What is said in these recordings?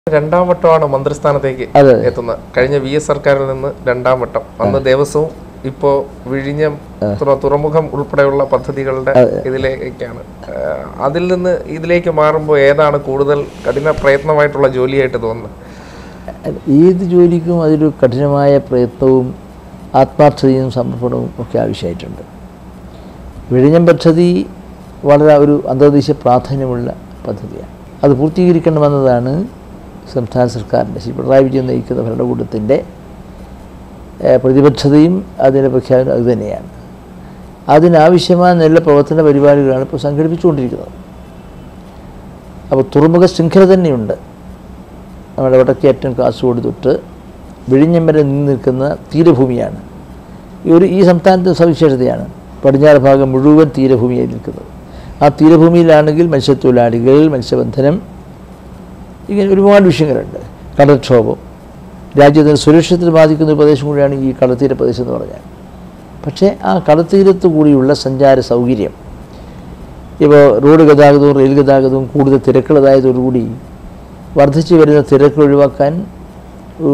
രണ്ടാം വട്ടമാണ് മന്ത്രിസ്ഥാനത്തേക്ക് അതെ. എത്തുന്നത് കഴിഞ്ഞ വി എസ് സർക്കാരിൽ നിന്ന് രണ്ടാം വട്ടം അന്ന് ദേവസ്വവും ഇപ്പോ വിഴിഞ്ഞം തുറ- തുറമുഖം ഉൾപ്പെടെയുള്ള പദ്ധതികളുടെ ഇതിലേക്കാണ് ആഹ് അതിൽ നിന്ന് ഇതിലേക്ക് മാറുമ്പോൾ ഏതാണ് കൂടുതൽ കഠിന പ്രയത്നമായിട്ടുള്ള ജോലിയായിട്ട് തോന്നുന്നത് ഏത് ജോലിക്കും അതൊരു കഠിനമായ പ്രയത്നവും ആത്മാർത്ഥതയും സമർപ്പണവും ഒക്കെ ആവശ്യമായിട്ടുണ്ട് വിഴിഞ്ഞം പദ്ധതി വളരെ ഒരു അന്തർദേശീയ പ്രാധാന്യമുള്ള പദ്ധതിയാണ് അത് പൂർത്തീകരിക്കണമെന്നതാണ് സംസ്ഥാന സർക്കാരിൻ്റെ ശ്രീ പിണറായി വിജയൻ നയിക്കുന്ന ഭരണകൂടത്തിൻ്റെ ഏഹ്, പ്രതിബദ്ധതയും അതിൻ്റെ പ്രഖ്യാപനം അതുതന്നെയാണ് അതിനാവശ്യമായ നല്ല പ്രവർത്തന പരിപാടികളാണ് ഇപ്പോൾ സംഘടിപ്പിച്ചുകൊണ്ടിരിക്കുന്നത് അപ്പോൾ തുറമുഖ ശൃംഖല തന്നെയുണ്ട് നമ്മുടെ വടക്കേറ്റം കാസർഗോഡ് തൊട്ട് വിഴിഞ്ഞം വരെ നീണ്ടു നിൽക്കുന്ന തീരഭൂമിയാണ് ഈ ഒരു ഈ സംസ്ഥാനത്തെ സവിശേഷതയാണ് പടിഞ്ഞാറ് ഭാഗം മുഴുവൻ തീരഭൂമിയായി നിൽക്കുന്നത് ആ തീരഭൂമിയിലാണെങ്കിൽ മത്സ്യത്തൊഴിലാളികൾ മത്സ്യബന്ധനം ഇങ്ങനെ ഒരുപാട് വിഷയങ്ങളുണ്ട് കടൽക്ഷോഭം രാജ്യത്തിന് സുരക്ഷിതത്തിന് ബാധിക്കുന്ന ഒരു പ്രദേശം കൂടിയാണ് ഈ കടൽത്തീര പ്രദേശം എന്ന് പറഞ്ഞാൽ പക്ഷേ ആ കടൽത്തീരത്ത് കൂടിയുള്ള സഞ്ചാര സൗകര്യം ഇപ്പോൾ റോഡ് ഗതാഗതവും റെയിൽ ഗതാഗതവും കൂടുതൽ തിരക്കുള്ളതായതോടുകൂടി വർദ്ധിച്ചു വരുന്ന തിരക്ക് ഒഴിവാക്കാൻ ഒരു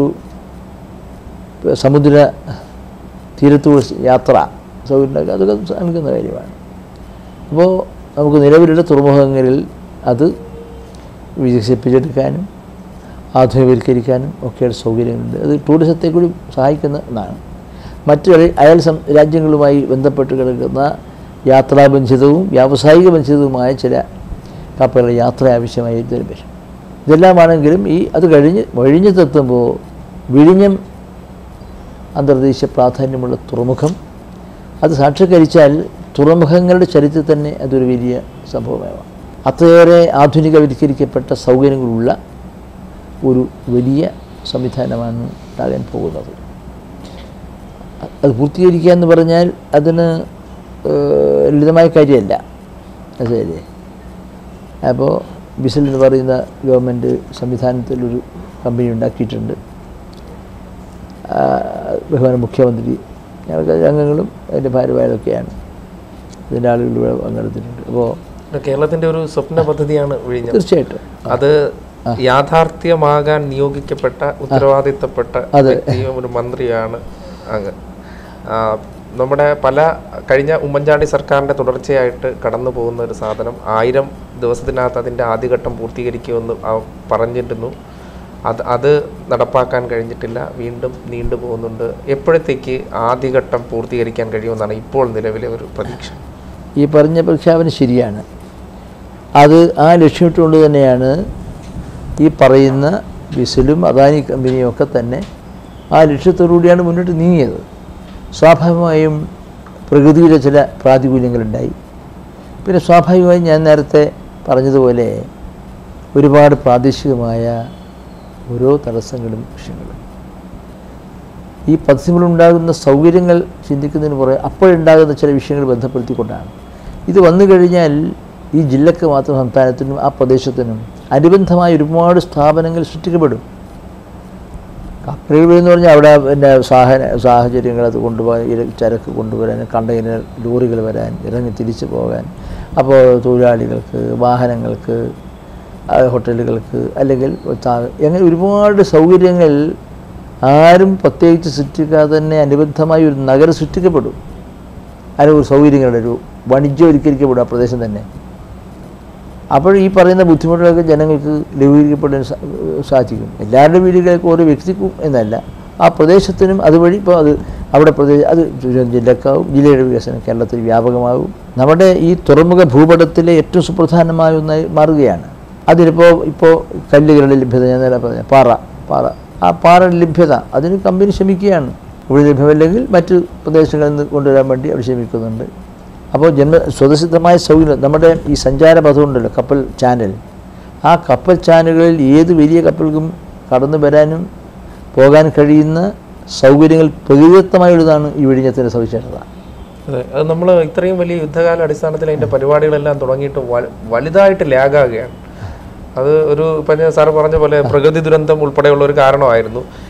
സമുദ്ര തീരത്തൂടെ യാത്ര സൗകര്യം ഉണ്ടാക്കുക അതൊക്കെ നൽകുന്ന കാര്യമാണ് അപ്പോൾ നമുക്ക് നിലവിലുള്ള തുറമുഖങ്ങളിൽ അത് വികസിപ്പിച്ചെടുക്കാനും ആധുനികവൽക്കരിക്കാനും ഒക്കെയുള്ള സൗകര്യങ്ങളുണ്ട് അത് ടൂറിസത്തെ കൂടി സഹായിക്കുന്ന ഒന്നാണ് മറ്റ് അയ- അയൽ സം രാജ്യങ്ങളുമായി ബന്ധപ്പെട്ട് കിടക്കുന്ന യാത്രാബന്ധിതവും വ്യാവസായിക ബന്ധിതവുമായ ചില കപ്പലുകളുടെ യാത്ര ആവശ്യമായി വരും ഇതെല്ലാമാണെങ്കിലും ഈ അത് കഴിഞ്ഞ് വഴിഞ്ഞെത്തെത്തുമ്പോൾ വിഴിഞ്ഞം അന്തർദേശീയ പ്രാധാന്യമുള്ള തുറമുഖം അത് സാക്ഷാത്കരിച്ചാൽ തുറമുഖങ്ങളുടെ ചരിത്രത്തിൽ തന്നെ അതൊരു വലിയ സംഭവമാവാം അത്രയേറെ ആധുനികവൽക്കരിക്കപ്പെട്ട സൗകര്യങ്ങളുള്ള ഒരു വലിയ സംവിധാനമാണ് ഉണ്ടാകാൻ പോകുന്നത് അ- അത് പൂർത്തീകരിക്കുക എന്ന് പറഞ്ഞാൽ അതിന് ഏഹ്, ലളിതമായ കാര്യമല്ല മനസ്സിലായില്ലേ അപ്പോൾ ബിസിൽ എന്ന് പറയുന്ന ഗവൺമെൻറ് സംവിധാനത്തിലൊരു കമ്പനി ഉണ്ടാക്കിയിട്ടുണ്ട് ആ, ബഹുമാന മുഖ്യമന്ത്രി ഞങ്ങൾക്ക് അംഗങ്ങളും അതിൻ്റെ ഭാരവാഹികളൊക്കെയാണ് ഇതിൻ്റെ ആളുകൾ ഇവിടെ പങ്കെടുത്തിട്ടുണ്ട് അപ്പോൾ കേരളത്തിന്റെ ഒരു സ്വപ്ന പദ്ധതിയാണ് വിഴിഞ്ഞം തീർച്ചയായിട്ടും അത് യാഥാർത്ഥ്യമാകാൻ നിയോഗിക്കപ്പെട്ട ഉത്തരവാദിത്തപ്പെട്ട വ്യക്തിയും ഒരു മന്ത്രിയാണ് അങ്ങ് ആ, നമ്മുടെ പല കഴിഞ്ഞ ഉമ്മൻചാണ്ടി സർക്കാരിന്റെ തുടർച്ചയായിട്ട് കടന്നു പോകുന്ന ഒരു സാധനം ആയിരം ദിവസത്തിനകത്ത് അതിന്റെ ആദ്യഘട്ടം പൂർത്തീകരിക്കുമെന്ന് ആ പറഞ്ഞിരുന്നു അത് അത് നടപ്പാക്കാൻ കഴിഞ്ഞിട്ടില്ല വീണ്ടും നീണ്ടു പോകുന്നുണ്ട് എപ്പോഴത്തേക്ക് ആദ്യഘട്ടം പൂർത്തീകരിക്കാൻ കഴിയുമെന്നാണ് ഇപ്പോൾ നിലവിലെ ഒരു പ്രതീക്ഷ ഈ പറഞ്ഞ പ്രഖ്യാപനം ശരിയാണ് അത് ആ ലക്ഷ്യമിട്ടുകൊണ്ട് തന്നെയാണ് ഈ പറയുന്ന വിസിലും അദാനി കമ്പനിയും ഒക്കെ തന്നെ ആ ലക്ഷ്യത്തോടുകൂടിയാണ് മുന്നോട്ട് നീങ്ങിയത് സ്വാഭാവികമായും പ്രകൃതിയുടെ ചില പ്രാതികൂല്യങ്ങളുണ്ടായി പിന്നെ സ്വാഭാവികമായും ഞാൻ നേരത്തെ പറഞ്ഞതുപോലെ ഒരുപാട് പ്രാദേശികമായ ഓരോ തടസ്സങ്ങളും വിഷയങ്ങളും ഈ പദ്ധതികളുണ്ടാകുന്ന സൗകര്യങ്ങൾ ചിന്തിക്കുന്നതിന് പുറകെ അപ്പോഴുണ്ടാകുന്ന ചില വിഷയങ്ങൾ ബന്ധപ്പെടുത്തിക്കൊണ്ടാണ് ഇത് വന്നു കഴിഞ്ഞാൽ ഈ ജില്ലക്ക് മാത്രം സംസ്ഥാനത്തിനും ആ പ്രദേശത്തിനും അനുബന്ധമായ ഒരുപാട് സ്ഥാപനങ്ങൾ സൃഷ്ടിക്കപ്പെടും കപ്പലുകൾ എന്ന് പറഞ്ഞാൽ അവിടെ പിന്നെ സാഹന സാഹചര്യങ്ങൾ അത് കൊണ്ടുപോകാൻ ഇര- ചരക്ക് കൊണ്ടുവരാൻ കണ്ടെയ്നർ ലോറികൾ വരാൻ ഇറങ്ങി തിരിച്ചു പോകാൻ അപ്പോൾ തൊഴിലാളികൾക്ക് വാഹനങ്ങൾക്ക് ആ, ഹോട്ടലുകൾക്ക് അല്ലെങ്കിൽ താ- അങ്ങനെ ഒരുപാട് സൗകര്യങ്ങൾ ആരും പ്രത്യേകിച്ച് സൃഷ്ടിക്കാതെ തന്നെ അനുബന്ധമായി ഒരു നഗരം സൃഷ്ടിക്കപ്പെടും അതിന് ഒരു സൗകര്യങ്ങളുടെ ഒരു വാണിജ്യവൽക്കരിക്കപ്പെടും ആ പ്രദേശം തന്നെ അപ്പോൾ ഈ പറയുന്ന ബുദ്ധിമുട്ടുകളൊക്കെ ജനങ്ങൾക്ക് ലഘൂകരിക്കപ്പെടാൻ സാ- സാധിക്കും എല്ലാവരുടെ വീടുകളിലേക്ക് ഓരോ വ്യക്തിക്കും എന്നല്ല ആ പ്രദേശത്തിനും അതുവഴി ഇപ്പോൾ അത് അവിടെ പ്രദേശം അത് ജില്ലക്കാവും ജില്ലയുടെ വികസനം കേരളത്തിൽ വ്യാപകമാകും നമ്മുടെ ഈ തുറമുഖ ഭൂപടത്തിലെ ഏറ്റവും സുപ്രധാനമായ ഒന്നായി മാറുകയാണ് അതിനിപ്പോൾ ഇപ്പോൾ കല്ലുകളുടെ ലഭ്യത ഞാൻ നേരെ പറഞ്ഞ പാറ പാറ ആ പാറയുടെ ലഭ്യത അതിന് കമ്പനി ശ്രമിക്കുകയാണ് ഇവിടെ ലഭ്യമല്ലെങ്കിൽ മറ്റ് പ്രദേശങ്ങളിൽ നിന്ന് കൊണ്ടുവരാൻ വേണ്ടി അവർ ശ്രമിക്കുന്നുണ്ട് അപ്പോൾ ജന്മ സ്വതസിദ്ധമായ സൗകര്യം നമ്മുടെ ഈ സഞ്ചാരപഥം ഉണ്ടല്ലോ കപ്പൽ ചാനൽ ആ കപ്പൽ ചാനലുകളിൽ ഏത് വലിയ കപ്പൽക്കും കടന്നു വരാനും പോകാൻ കഴിയുന്ന സൗകര്യങ്ങൾ പ്രകൃതിദത്തമായുള്ളതാണ് ഈ വിഴിഞ്ഞത്തിൻ്റെ സവിശേഷത അതെ അത് നമ്മൾ ഇത്രയും വലിയ യുദ്ധകാല അടിസ്ഥാനത്തിൽ അതിന്റെ പരിപാടികളെല്ലാം തുടങ്ങിയിട്ട് വൽ- വലുതായിട്ട് ലാഗാകുകയാണ് അത് ഒരു ഇപ്പം ഞാൻ സാറ് പറഞ്ഞ പോലെ പ്രകൃതി ദുരന്തം ഉൾപ്പെടെയുള്ള ഒരു കാരണമായിരുന്നു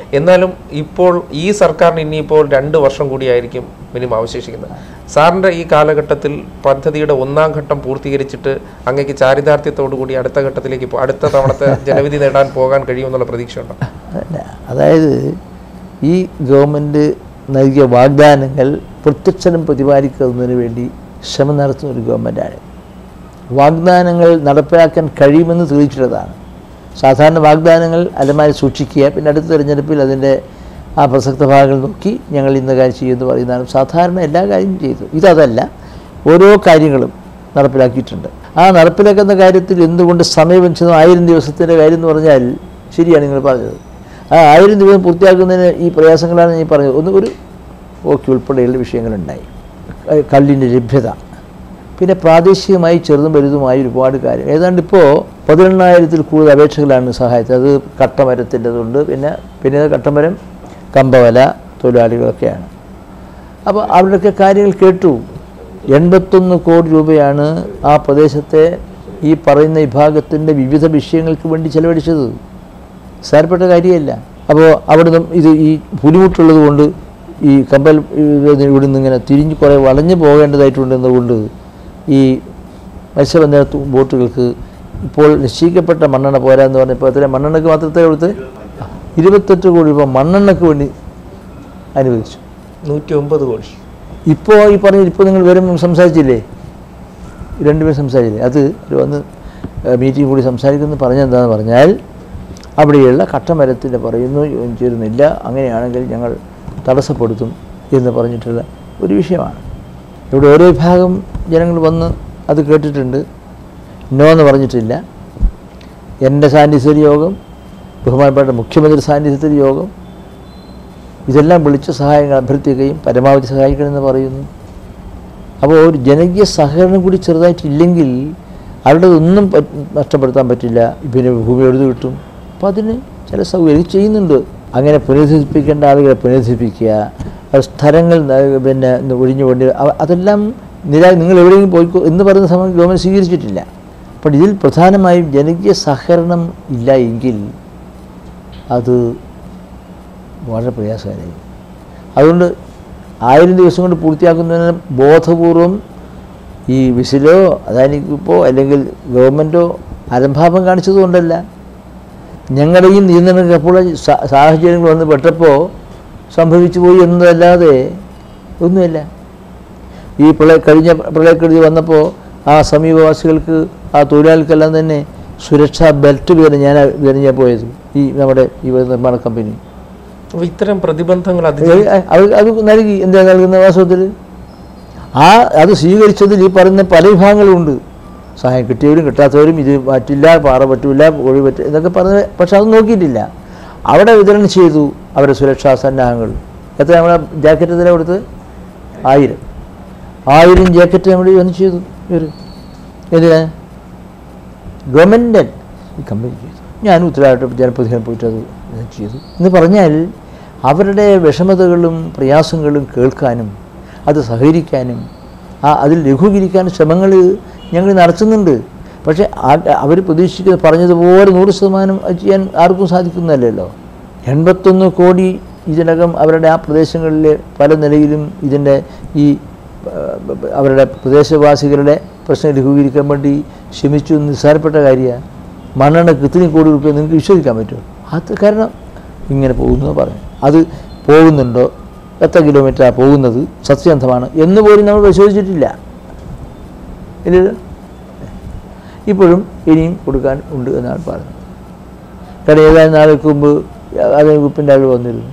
എന്നാലും ഇപ്പോൾ ഈ സർക്കാരിന് ഇനിയിപ്പോൾ രണ്ട് വർഷം കൂടിയായിരിക്കും മിനിമം അവശേഷിക്കുന്നത് സാറിൻ്റെ ഈ കാലഘട്ടത്തിൽ പദ്ധതിയുടെ ഒന്നാം ഘട്ടം പൂർത്തീകരിച്ചിട്ട് അങ്ങേക്ക് ചാരിതാർത്ഥ്യത്തോടു കൂടി അടുത്ത ഘട്ടത്തിലേക്ക് പോ- അടുത്ത തവണത്തെ ജനവിധി നേടാൻ പോകാൻ കഴിയുമെന്നുള്ള പ്രതീക്ഷയുണ്ടോ അതല്ല അതായത് ഈ ഗവൺമെൻറ് നൽകിയ വാഗ്ദാനങ്ങൾ പ്രത്യക്ഷനം പ്രതിപാദിക്കുന്നതിന് വേണ്ടി ശ്രമം നടത്തുന്ന ഒരു ഗവൺമെൻറ്റാണ് വാഗ്ദാനങ്ങൾ നടപ്പിലാക്കാൻ കഴിയുമെന്ന് തെളിയിച്ചിട്ടതാണ് സാധാരണ വാഗ്ദാനങ്ങൾ അലമാരി സൂക്ഷിക്കുക പിന്നെ അടുത്ത തിരഞ്ഞെടുപ്പിൽ അതിൻ്റെ ആ പ്രസക്ത ഭാഗങ്ങൾ നോക്കി ഞങ്ങൾ ഇന്ന കാര്യം ചെയ്യുമെന്ന് പറയുന്നതാണ് സാധാരണ എല്ലാ കാര്യവും ചെയ്തു ഇതതല്ല ഓരോ കാര്യങ്ങളും നടപ്പിലാക്കിയിട്ടുണ്ട് ആ നടപ്പിലാക്കുന്ന കാര്യത്തിൽ എന്തുകൊണ്ട് സമയവഞ്ചിതം ആയിരം ദിവസത്തിൻ്റെ കാര്യം എന്ന് പറഞ്ഞാൽ ശരിയാണ് നിങ്ങൾ പറഞ്ഞത് ആ ആയിരം ദിവസം പൂർത്തിയാക്കുന്നതിന് ഈ പ്രയാസങ്ങളാണ് ഞാൻ പറഞ്ഞത് ഒന്ന് ഒരു ഓക്കെ ഉൾപ്പെടെയുള്ള വിഷയങ്ങളുണ്ടായി ക- കല്ലിൻ്റെ ലഭ്യത പിന്നെ പ്രാദേശികമായി ചെറുതും വലുതുമായ ഒരുപാട് കാര്യം ഏതാണ്ട് ഇപ്പോൾ പതിനെണ്ണായിരത്തിൽ കൂടുതൽ അപേക്ഷകളാണ് സഹായത്തിൽ അത് കട്ടമരത്തിൻ്റെതുണ്ട് പിന്നെ പിന്നെ കട്ടമരം കമ്പവല തൊഴിലാളികളൊക്കെയാണ് അപ്പോൾ അവരുടെയൊക്കെ കാര്യങ്ങൾ കേട്ടു എൺപത്തൊന്ന് കോടി രൂപയാണ് ആ പ്രദേശത്തെ ഈ പറയുന്ന വിഭാഗത്തിൻ്റെ വിവിധ വിഷയങ്ങൾക്ക് വേണ്ടി ചെലവഴിച്ചത് സാരപ്പെട്ട കാര്യമല്ല അപ്പോൾ അവിടെ നിന്ന് ഇത് ഈ പുലിമുട്ടുള്ളത് കൊണ്ട് ഈ കമ്പൽ ഇത് ഇവിടെ നിന്ന് ഇങ്ങനെ തിരിഞ്ഞ് കുറേ വളഞ്ഞു പോകേണ്ടതായിട്ടുണ്ടെന്നതുകൊണ്ട് ഈ മത്സ്യബന്ധന തു- ബോട്ടുകൾക്ക് ഇപ്പോൾ നിശ്ചയിക്കപ്പെട്ട മണ്ണെണ്ണ പോരാന്ന് പറഞ്ഞപ്പോൾ അത്ര മണ്ണെണ്ണക്ക് മാത്രത്തെ കൊടുത്ത് ഇരുപത്തെട്ട് കോടി രൂപ മണ്ണെണ്ണക്ക് വേണ്ടി അനുവദിച്ചു നൂറ്റി ഒമ്പത് കോടി ഇപ്പോൾ ഈ പറഞ്ഞ ഇപ്പോൾ നിങ്ങൾ വരും സംസാരിച്ചില്ലേ രണ്ടുപേരും സംസാരിച്ചില്ലേ അത് ഒരു വന്ന് മീറ്റിംഗ് കൂടി സംസാരിക്കുന്നത് പറഞ്ഞെന്താണെന്ന് പറഞ്ഞാൽ അവിടെയുള്ള കട്ടമരത്തിൻ്റെ പറയുന്നു ചേരുന്നില്ല അങ്ങനെയാണെങ്കിൽ ഞങ്ങൾ തടസ്സപ്പെടുത്തും എന്ന് പറഞ്ഞിട്ടുള്ള ഒരു വിഷയമാണ് ഇവിടെ ഓരോ വിഭാഗം ജനങ്ങൾ വന്ന് അത് കേട്ടിട്ടുണ്ട് നോ എന്ന് പറഞ്ഞിട്ടില്ല എൻ്റെ സാന്നിധ്യത്തിൽ യോഗം ബഹുമാനപ്പെട്ട മുഖ്യമന്ത്രി സാന്നിധ്യത്തിൽ യോഗം ഇതെല്ലാം വിളിച്ച് സഹായങ്ങൾ അഭ്യർത്ഥിക്കുകയും പരമാവധി സഹായിക്കണമെന്ന് പറയുന്നു അപ്പോൾ ഒരു ജനകീയ സഹകരണം കൂടി ചെറുതായിട്ടില്ലെങ്കിൽ അവരുടെ ഒന്നും പറ്റ് നഷ്ടപ്പെടുത്താൻ പറ്റില്ല പിന്നെ ഭൂമി എഴുതി കിട്ടും അപ്പോൾ അതിന് ചില സൗകര്യം ചെയ്യുന്നുണ്ട് അങ്ങനെ പുനരുദ്ധരിപ്പിക്കേണ്ട ആളുകളെ പുനരുദ്ധരിപ്പിക്കുക അത് സ്ഥലങ്ങൾ ന- പിന്നെ ഒഴിഞ്ഞു കൊണ്ട് അവ- അതെല്ലാം നിരാ നിങ്ങൾ എവിടെയെങ്കിലും പോയിക്കോ എന്ന് പറയുന്ന സമയം ഗവൺമെൻറ് സ്വീകരിച്ചിട്ടില്ല അപ്പോൾ ഇതിൽ പ്രധാനമായും ജനകീയ സഹകരണം ഇല്ല എങ്കിൽ അത് വളരെ പ്രയാസകരമായി അതുകൊണ്ട് ആയിരം ദിവസം കൊണ്ട് പൂർത്തിയാക്കുന്നതിന് ബോധപൂർവം ഈ വിസിലോ അതായിരിക്കിപ്പോൾ അല്ലെങ്കിൽ ഗവൺമെൻറ്റോ അലംഭാവം കാണിച്ചതുകൊണ്ടല്ല ഞങ്ങളുടെയും നിയന്ത്രണങ്ങൾക്ക് അപ്പോൾ സാ- സാഹചര്യങ്ങൾ വന്ന് പെട്ടപ്പോൾ സംഭവിച്ചു പോയി എന്നതല്ലാതെ ഒന്നുമില്ല ഈ പ്രളയ കഴിഞ്ഞ പ്രളയക്കെടുതി വന്നപ്പോൾ ആ സമീപവാസികൾക്ക് ആ തൊഴിലാളികൾക്കെല്ലാം തന്നെ സുരക്ഷാ ബെൽറ്റ് വിതരണം ഞാൻ വിതരണം ചെയ്യാൻ പോയത് ഈ നമ്മുടെ ഈ നിർമ്മാണ കമ്പനി അപ്പൊ ഇത്തരം പ്രതിബന്ധങ്ങൾ അതി ഏ, അത് അത് നൽകി എന്താ നൽകുന്ന വാസ്തവത്തിൽ ആ അത് സ്വീകരിച്ചതിൽ ഈ പറയുന്ന പല വിഭാഗങ്ങളുണ്ട് സഹായം കിട്ടിയവരും കിട്ടാത്തവരും ഇത് പറ്റില്ല പാറ പറ്റില്ല ഒഴി പറ്റില്ല എന്നൊക്കെ പറഞ്ഞ് പക്ഷെ അത് നോക്കിയിട്ടില്ല അവിടെ വിതരണം ചെയ്തു അവരുടെ സുരക്ഷാ സന്നാഹങ്ങൾ എത്ര നമ്മളെ ജാക്കറ്റ് എത്ര കൊടുത്ത് ആയിരം ആയിരം ജാക്കറ്റ് നമ്മൾ വന്ന് ചെയ്തു ഇവർ എന്തിനാ ഗവൺമെൻറ് ഈ കമ്പനി ചെയ്തു ഞാൻ ഉത്തരവാദിത്ത ജനപ്രതിനിധികൾ പോയിട്ട് അത് ഇത് ചെയ്തു എന്ന് പറഞ്ഞാൽ അവരുടെ വിഷമതകളും പ്രയാസങ്ങളും കേൾക്കാനും അത് സഹകരിക്കാനും ആ അതിൽ ലഘൂകരിക്കാനും ശ്രമങ്ങൾ ഞങ്ങൾ നടത്തുന്നുണ്ട് പക്ഷേ അവർ പ്രതീക്ഷിക്കുന്നത് പറഞ്ഞതുപോലെ നൂറ് ശതമാനം അത് ചെയ്യാൻ ആർക്കും സാധിക്കുന്നതല്ലല്ലോ എൺപത്തൊന്ന് കോടി ഇതിനകം അവരുടെ ആ പ്രദേശങ്ങളിലെ പല നിലയിലും ഇതിൻ്റെ ഈ ആ, അവരുടെ പ്രദേശവാസികളുടെ പ്രശ്നം ലഘൂകരിക്കാൻ വേണ്ടി ശ്രമിച്ചു എന്ന് നിസ്സാരപ്പെട്ട കാര്യമാണ് മണ്ണെണ്ണക്ക് ഇത്രയും കോടി രൂപ നിങ്ങൾക്ക് വിശ്വസിക്കാൻ പറ്റുമോ അത് കാരണം ഇങ്ങനെ പോകുന്നു പറഞ്ഞു അത് പോകുന്നുണ്ടോ എത്ര കിലോമീറ്ററാണ് പോകുന്നത് സത്യസന്ധമാണ് എന്ന് പോലും നമ്മൾ പരിശോധിച്ചിട്ടില്ല ഇല്ലല്ലോ ഇപ്പോഴും ഇനിയും കൊടുക്കാൻ ഉണ്ട് എന്നാണ് പറഞ്ഞത് കാരണം ഏതാനും നാളുകൾക്ക് മുമ്പ് അത് വകുപ്പിൻ്റെ ആൾ വന്നിരുന്നു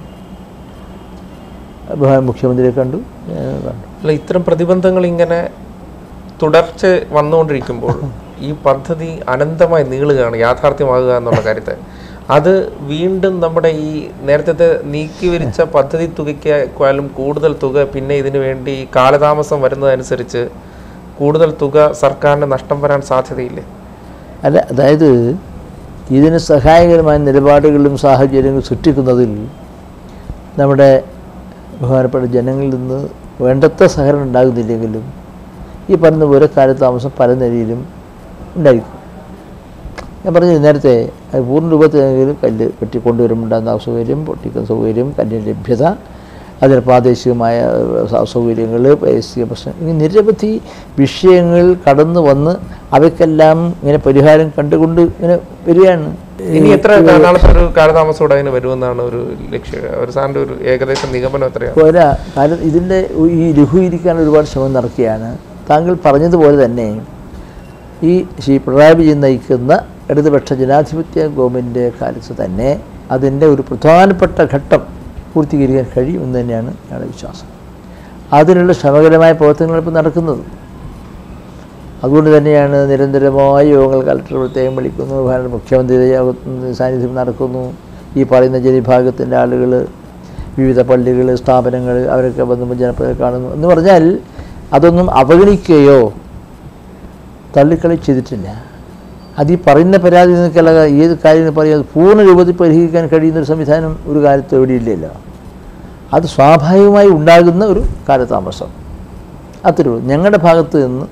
ബഹുമാൻ മുഖ്യമന്ത്രിയെ കണ്ടു ഞാൻ കണ്ടു അല്ല ഇത്തരം പ്രതിബന്ധങ്ങൾ ഇങ്ങനെ തുടർച്ച വന്നുകൊണ്ടിരിക്കുമ്പോൾ ഈ പദ്ധതി അനന്തമായി നീളുകയാണ് യാഥാർത്ഥ്യമാകുക എന്നുള്ള കാര്യത്തെ അത് വീണ്ടും നമ്മുടെ ഈ നേരത്തെ നീക്കി വരിച്ച പദ്ധതി തുകയ്ക്കാലും കൂടുതൽ തുക പിന്നെ ഇതിനു വേണ്ടി കാലതാമസം വരുന്നതനുസരിച്ച് കൂടുതൽ തുക സർക്കാരിന് നഷ്ടം വരാൻ സാധ്യതയില്ലേ അല്ല അതായത് ഇതിന് സഹായകരമായ നിലപാടുകളും സാഹചര്യങ്ങളും സൃഷ്ടിക്കുന്നതിൽ നമ്മുടെ ബഹുമാനപ്പെട്ട ജനങ്ങളിൽ നിന്ന് വേണ്ടത്ര സഹകരണം ഉണ്ടാകുന്നില്ലെങ്കിലും ഈ പറഞ്ഞ ഓരോ കാലതാമസം പല നിലയിലും ഉണ്ടായിരിക്കും ഞാൻ പറഞ്ഞു നേരത്തെ അത് പൂർണ്ണ രൂപത്തിലെങ്കിലും കല്ല് വെട്ടി കൊണ്ടുവരുമ്പോണ്ടാകുന്ന അസൗകര്യം പൊട്ടിക്കുന്ന സൗകര്യം കല്ലിന് ലഭ്യത അതിന് പ്രാദേശികമായ സ- സൗകര്യങ്ങൾ പരിസ്ഥിതി പ്രശ്നം ഇങ്ങനെ നിരവധി വിഷയങ്ങൾ കടന്നു വന്ന് അവയ്ക്കെല്ലാം ഇങ്ങനെ പരിഹാരം കണ്ടുകൊണ്ട് ഇങ്ങനെ വരികയാണ് ഇനി എത്ര നാളത്തെ ഒരു കാലതാമസം കൂടെ അതിന് വരുമെന്നാണ് ഒരു ലക്ഷ്യം ഒരു സാറിന്റെ ഒരു ഏകദേശം നിഗമനം എത്രയാണ് പോരാ കാരണം ഇതിൻ്റെ ഈ ലഘൂകരിക്കാൻ ഒരുപാട് ശ്രമം നടക്കുകയാണ് താങ്കൾ പറഞ്ഞതുപോലെ തന്നെ ഈ ശ്രീ പിണറായി വിജയൻ നയിക്കുന്ന ഇടതുപക്ഷ ജനാധിപത്യ ഗവൺമെൻറ് കാലത്ത് തന്നെ അതിൻ്റെ ഒരു പ്രധാനപ്പെട്ട ഘട്ടം പൂർത്തീകരിക്കാൻ കഴിയുമെന്ന് തന്നെയാണ് ഞങ്ങളുടെ വിശ്വാസം അതിനുള്ള ശ്രമകരമായ പ്രവർത്തനങ്ങൾ ഇപ്പോൾ നടക്കുന്നത് അതുകൊണ്ട് തന്നെയാണ് നിരന്തരമായ യോഗങ്ങൾ കലക്ടർ പ്രത്യേകം വിളിക്കുന്നു ഭാരത മുഖ്യമന്ത്രി സാന്നിധ്യം നടക്കുന്നു ഈ പറയുന്ന ജനവിഭാഗത്തിൻ്റെ ആളുകൾ വിവിധ പള്ളികൾ സ്ഥാപനങ്ങൾ അവരൊക്കെ വന്ന് ജനപ്രതിനിധി കാണുന്നു എന്ന് പറഞ്ഞാൽ അതൊന്നും അവഗണിക്കുകയോ തള്ളിക്കളി ചെയ്തിട്ടില്ല അത് ഈ പറയുന്ന പരാതി നിങ്ങൾക്കല്ല ഏത് കാര്യം പറയാം അത് പൂർണ്ണ രൂപത്തിൽ പരിഹരിക്കാൻ കഴിയുന്ന ഒരു സംവിധാനം ഒരു കാലത്ത് എവിടെയില്ലല്ലോ അത് സ്വാഭാവികമായി ഉണ്ടാകുന്ന ഒരു കാലതാമസം അത്രേ ഉള്ളൂ ഞങ്ങളുടെ ഭാഗത്ത് നിന്ന്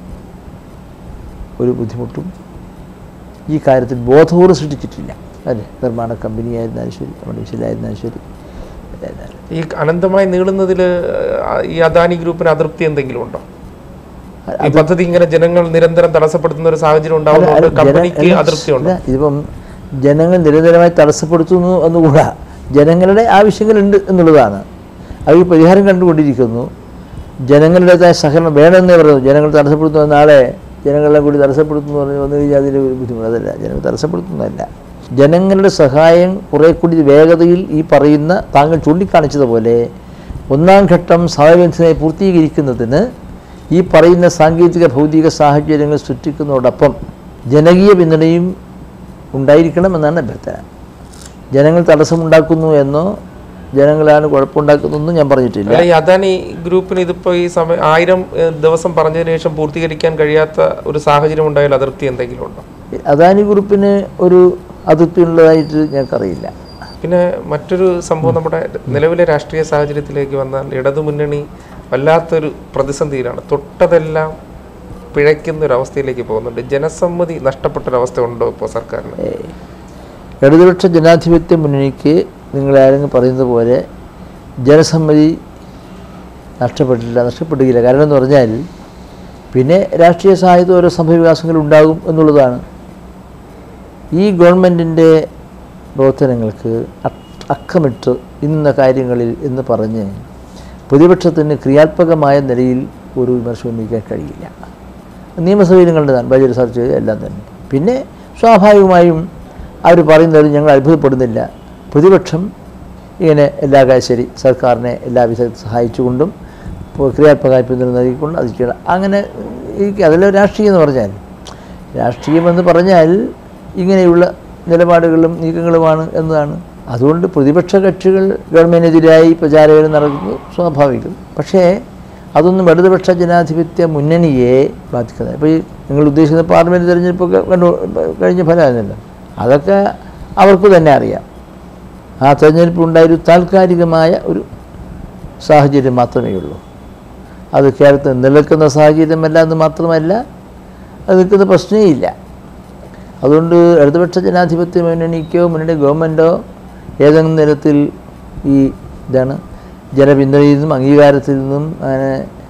ഒരു ബുദ്ധിമുട്ടും ഈ കാര്യത്തിൽ ബോധപൂർവ്വം സൃഷ്ടിച്ചിട്ടില്ല അല്ലേ നിർമ്മാണ കമ്പനിയായിരുന്നാലും ശരി മണീഷിലായിരുന്നാലും ശരി ഏതായാലും. ഈ അനന്തമായി നീളുന്നതിൽ ഈ അദാനി ഗ്രൂപ്പിന് അതൃപ്തി എന്തെങ്കിലും ഉണ്ടോ ഈ പദ്ധതി ഇങ്ങനെ ജനങ്ങൾ നിരന്തരം തടസ്സപ്പെടുത്തുന്ന ഒരു സാഹചര്യം ഉണ്ടാവുന്നതുകൊണ്ട് ജന- കമ്പനിക്ക് അല്ല, അതൃപ്തി ഉണ്ടോ ഇല്ല, ഇതിപ്പം ജനങ്ങൾ നിരന്തരമായി തടസ്സപ്പെടുത്തുന്നു എന്നുകൂടാ ജനങ്ങളുടെ ആവശ്യങ്ങളുണ്ട് എന്നുള്ളതാണ് അവർ ഈ പരിഹാരം കണ്ടുകൊണ്ടിരിക്കുന്നു ജനങ്ങളുടേതായ സഹകരണം വേണമെന്നേ പറയുന്നു ജനങ്ങൾ തടസ്സപ്പെടുത്തുന്ന നാളെ ജനങ്ങളെ കൂടി തടസ്സപ്പെടുത്തുന്നു പറഞ്ഞു വന്നു കഴിഞ്ഞാൽ അതിൽ ഒരു ബുദ്ധിമുട്ട് അതല്ല ജനങ്ങൾ തടസ്സപ്പെടുത്തുന്നതല്ല ജനങ്ങളുടെ സഹായം കുറേ കൂടി വേഗതയിൽ ഈ പറയുന്ന താങ്കൾ ചൂണ്ടിക്കാണിച്ചതുപോലെ ഒന്നാം ഘട്ടം സമയബന്ധിതമായി പൂർത്തീകരിക്കുന്നതിന് ഈ പറയുന്ന സാങ്കേതിക ഭൗതിക സാഹചര്യങ്ങൾ സൃഷ്ടിക്കുന്നതോടൊപ്പം ജനകീയ പിന്തുണയും ഉണ്ടായിരിക്കണമെന്നാണ് അഭ്യർത്ഥന ജനങ്ങൾ തടസ്സമുണ്ടാക്കുന്നു എന്നോ ജനങ്ങളാണ് കുഴപ്പമുണ്ടാക്കുന്നതെന്നും ഞാൻ പറഞ്ഞിട്ടില്ല അല്ല ഈ അദാനി ഗ്രൂപ്പിന് ഇതിപ്പോ ഈ സമയം ആയിരം ഏഹ്, ദിവസം പറഞ്ഞതിന് ശേഷം പൂർത്തീകരിക്കാൻ കഴിയാത്ത ഒരു സാഹചര്യം ഉണ്ടായാൽ അതൃപ്തി എന്തെങ്കിലും ഉണ്ടോ അദാനി ഗ്രൂപ്പിന് ഒരു അതിർത്തി ഉള്ളതായിട്ട് ഞങ്ങൾക്കറിയില്ല പിന്നെ മറ്റൊരു സംഭവം നമ്മുടെ നിലവിലെ രാഷ്ട്രീയ സാഹചര്യത്തിലേക്ക് വന്നാൽ ഇടതുമുന്നണി വല്ലാത്തൊരു പ്രതിസന്ധിയിലാണ് തൊട്ടതെല്ലാം പിഴയ്ക്കുന്ന ഒരു അവസ്ഥയിലേക്ക് പോകുന്നുണ്ട് ജനസമ്മതി നഷ്ടപ്പെട്ടൊരവസ്ഥ ഉണ്ടോ ഇപ്പോൾ സർക്കാരിന് ഏയ്. ഇടതുപക്ഷ ജനാധിപത്യ മുന്നണിക്ക് നിങ്ങളാരെങ്കിലും പറയുന്നത് പോലെ ജനസമ്മതി നഷ്ടപ്പെട്ടില്ല നഷ്ടപ്പെടുകയില്ല കാരണം എന്ന് പറഞ്ഞാൽ പിന്നെ രാഷ്ട്രീയ സാഹിത്യം ഓരോ സംഭവവികാസങ്ങൾ ഉണ്ടാകും എന്നുള്ളതാണ് ഈ ഗവൺമെൻറ്റിൻ്റെ പ്രവർത്തനങ്ങൾക്ക് അ- അക്കമിട്ട് ഇന്ന കാര്യങ്ങളിൽ എന്ന് പറഞ്ഞ് പ്രതിപക്ഷത്തിന് ക്രിയാത്മകമായ നിലയിൽ ഒരു വിമർശനം ഉന്നയിക്കാൻ കഴിയില്ല നിയമസഭയിലും കണ്ടതാണ് ബജറ്റ് ചർച്ച ചെയ്ത് എല്ലാം തന്നെ പിന്നെ സ്വാഭാവികമായും അവർ പറയുന്നത് ഞങ്ങൾ അത്ഭുതപ്പെടുന്നില്ല പ്രതിപക്ഷം ഇങ്ങനെ എല്ലാ കാര്യം ശരി സർക്കാരിനെ എല്ലാവിധ സഹായിച്ചുകൊണ്ടും ഇപ്പോൾ ക്രിയാത്മകമായി പിന്തുണ നൽകിക്കൊണ്ട് അത് ചെയ്യണം അങ്ങനെ ഈ അതിലെ രാഷ്ട്രീയം എന്ന് പറഞ്ഞാൽ രാഷ്ട്രീയം എന്ന് പറഞ്ഞാൽ ഇങ്ങനെയുള്ള നിലപാടുകളും നീക്കങ്ങളുമാണ് എന്നതാണ് അതുകൊണ്ട് പ്രതിപക്ഷ കക്ഷികൾ ഗവൺമെൻറ്റിനെതിരായി പ്രചാരകർ നടക്കുന്നത് സ്വാഭാവികം പക്ഷേ അതൊന്നും ഇടതുപക്ഷ ജനാധിപത്യ മുന്നണിയെ ബാധിക്കുന്നത് ഇപ്പോൾ ഈ നിങ്ങൾ ഉദ്ദേശിക്കുന്ന പാർലമെൻറ്റ് തിരഞ്ഞെടുപ്പൊക്കെ കണ്ടു കഴിഞ്ഞ ഫലമായിരുന്നല്ലോ അതൊക്കെ അവർക്ക് തന്നെ അറിയാം ആ തെരഞ്ഞെടുപ്പ് ഉണ്ടായൊരു താൽക്കാലികമായ ഒരു സാഹചര്യം മാത്രമേ ഉള്ളൂ അത് കേരളത്തിൽ നിലനിൽക്കുന്ന സാഹചര്യമല്ല എന്ന് മാത്രമല്ല അത് നിൽക്കുന്ന പ്രശ്നമേ ഇല്ല അതുകൊണ്ട് ഇടതുപക്ഷ ജനാധിപത്യ മുന്നണിക്കോ മുന്നണി ഗവൺമെൻറ്റോ ഏതെങ്കിലും തരത്തിൽ ഈ ഇതാണ് ജനപിന്തുണയിൽ നിന്നും അംഗീകാരത്തിൽ നിന്നും അങ്ങനെ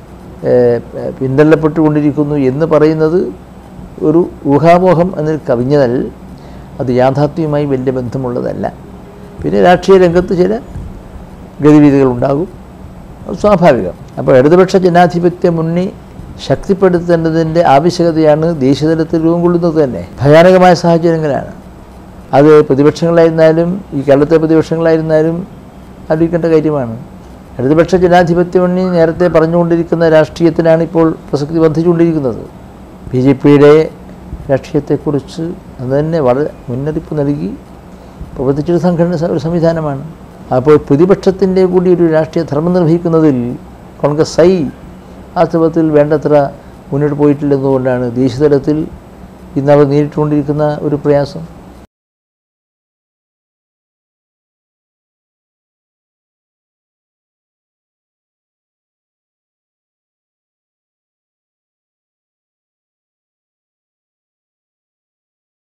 ഏഹ്, പിന്തള്ളപ്പെട്ടുകൊണ്ടിരിക്കുന്നു എന്ന് പറയുന്നത് ഒരു ഊഹാമോഹം എന്നതിൽ കവിഞ്ഞതൽ അത് യാഥാർത്ഥ്യവുമായി വലിയ ബന്ധമുള്ളതല്ല പിന്നെ രാഷ്ട്രീയ രംഗത്ത് ചില ഗതിവിധികളുണ്ടാകും അത് സ്വാഭാവികം അപ്പോൾ ഇടതുപക്ഷ ജനാധിപത്യ മുന്നണി ശക്തിപ്പെടുത്തേണ്ടതിൻ്റെ ആവശ്യകതയാണ് ദേശീയതലത്തിൽ രൂപം കൊള്ളുന്നത് തന്നെ ഭയാനകമായ സാഹചര്യങ്ങളാണ് അത് പ്രതിപക്ഷങ്ങളായിരുന്നാലും ഈ കേരളത്തിലെ പ്രതിപക്ഷങ്ങളായിരുന്നാലും ആലോചിക്കേണ്ട കാര്യമാണ് ഇടതുപക്ഷ ജനാധിപത്യ മുന്നണി നേരത്തെ പറഞ്ഞുകൊണ്ടിരിക്കുന്ന രാഷ്ട്രീയത്തിനാണ് ഇപ്പോൾ പ്രസക്തി വർദ്ധിച്ചുകൊണ്ടിരിക്കുന്നത് ബി ജെ പിയുടെ രാഷ്ട്രീയത്തെക്കുറിച്ച് അത് തന്നെ വളരെ മുന്നറിയിപ്പ് നൽകി പ്രവർത്തിച്ചൊരു സംഘടന ഒരു സംവിധാനമാണ് അപ്പോൾ പ്രതിപക്ഷത്തിൻ്റെ കൂടി ഒരു രാഷ്ട്രീയ ധർമ്മം നിർവഹിക്കുന്നതിൽ കോൺഗ്രസ് ഐ വാസ്തവത്തിൽ വേണ്ടത്ര മുന്നോട്ട് പോയിട്ടില്ലെന്നുകൊണ്ടാണ് ദേശീയതലത്തിൽ ഇന്ന് അവർ നേരിട്ടുകൊണ്ടിരിക്കുന്ന ഒരു പ്രയാസം